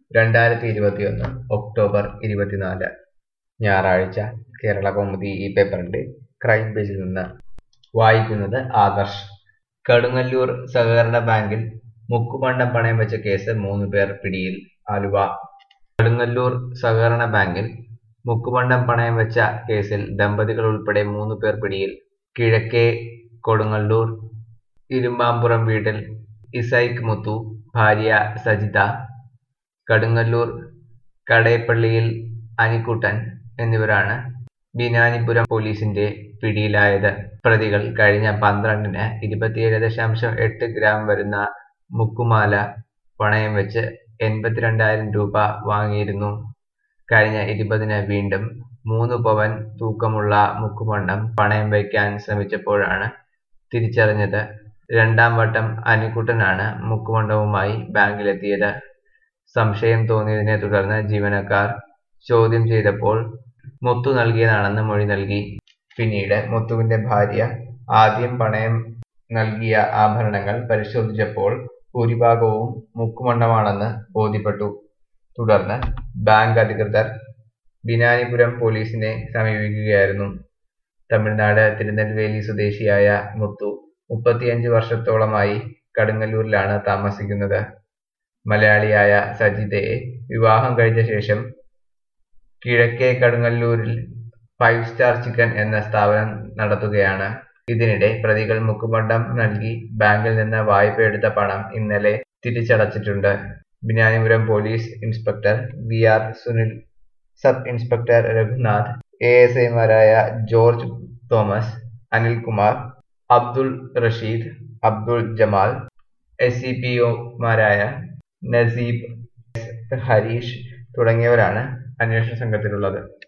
രണ്ടായിരത്തി ഇരുപത്തിയൊന്ന് ഒക്ടോബർ ഇരുപത്തിനാല് ഞായറാഴ്ച കേരള കൗമുദി ഈ പേപ്പറിന്റെ ക്രൈം പേജിൽ നിന്ന് വായിക്കുന്നത് ആദർശ് കടുങ്ങല്ലൂർ സഹകരണ ബാങ്കിൽ മുക്കുപണ്ടം പണയം വെച്ച കേസ് മൂന്ന് പേർ പിടിയിൽ ആലുവ കടുങ്ങല്ലൂർ സഹകരണ ബാങ്കിൽ മുക്കുപണ്ടം പണയം വെച്ച കേസിൽ ദമ്പതികൾ ഉൾപ്പെടെ മൂന്ന് പേർ പിടിയിൽ കിഴക്കേ കൊടുങ്ങല്ലൂർ ഇരുമ്പാമ്പുറം വീട്ടിൽ ഇസൈക്ക് മുത്തു ഭാര്യ സജിത കടുങ്ങല്ലൂർ കടേപ്പള്ളിയിൽ അനിക്കുട്ടൻ എന്നിവരാണ് ബിനാനിപുരം പോലീസിന്റെ പിടിയിലായത് പ്രതികൾ കഴിഞ്ഞ പന്ത്രണ്ടിന് ഇരുപത്തിയേഴ് ദശാംശം എട്ട് ഗ്രാം വരുന്ന മുക്കുമാല പണയം വെച്ച് എൺപത്തിരണ്ടായിരം രൂപ വാങ്ങിയിരുന്നു കഴിഞ്ഞ ഇരുപതിന് വീണ്ടും മൂന്ന് പവൻ തൂക്കമുള്ള മുക്കുപണ്ടം പണയം വയ്ക്കാൻ ശ്രമിച്ചപ്പോഴാണ് തിരിച്ചറിഞ്ഞത് രണ്ടാം വട്ടം അനിക്കുട്ടനാണ് മുക്കുപണ്ടവുമായി ബാങ്കിലെത്തിയത് സംശയം തോന്നിയതിനെ തുടർന്ന് ജീവനക്കാർ ചോദ്യം ചെയ്തപ്പോൾ മുത്തു നൽകിയതാണെന്ന് മൊഴി നൽകി പിന്നീട് മുത്തുവിന്റെ ഭാര്യ ആദ്യം പണയം നൽകിയ ആഭരണങ്ങൾ പരിശോധിച്ചപ്പോൾ ഭൂരിഭാഗവും മുക്കുമണ്ണമാണെന്ന് ബോധ്യപ്പെട്ടു തുടർന്ന് ബാങ്ക് അധികൃതർ ബിനാനിപുരം പോലീസിനെ സമീപിക്കുകയായിരുന്നു തമിഴ്നാട് തിരുനെൽവേലി സ്വദേശിയായ മുത്തു മുപ്പത്തിയഞ്ച് വർഷത്തോളമായി കടുങ്ങല്ലൂരിലാണ് താമസിക്കുന്നത് മലയാളിയായ സജിതയെ വിവാഹം കഴിച്ച ശേഷം കിഴക്കേ കടുങ്ങല്ലൂരിൽ ഫൈവ് സ്റ്റാർ ചിക്കൻ എന്ന സ്ഥാപനം നടത്തുകയാണ് ഇതിനിടെ പ്രതികൾ മുക്കുപണ്ടം നൽകി ബാങ്കിൽ നിന്ന് വായ്പ എടുത്ത പണം ഇന്നലെ തിരിച്ചടച്ചിട്ടുണ്ട് Binanipuram police inspector V R Sunil sub inspector Raghunath A S ഐമാരായ George Thomas Anilkumar Abdul Rasheed Abdul Jamal S C P ഒമാരായ നസീബ് ഹരീഷ് തുടങ്ങിയവരാണ് അന്വേഷണ സംഘത്തിലുള്ളത്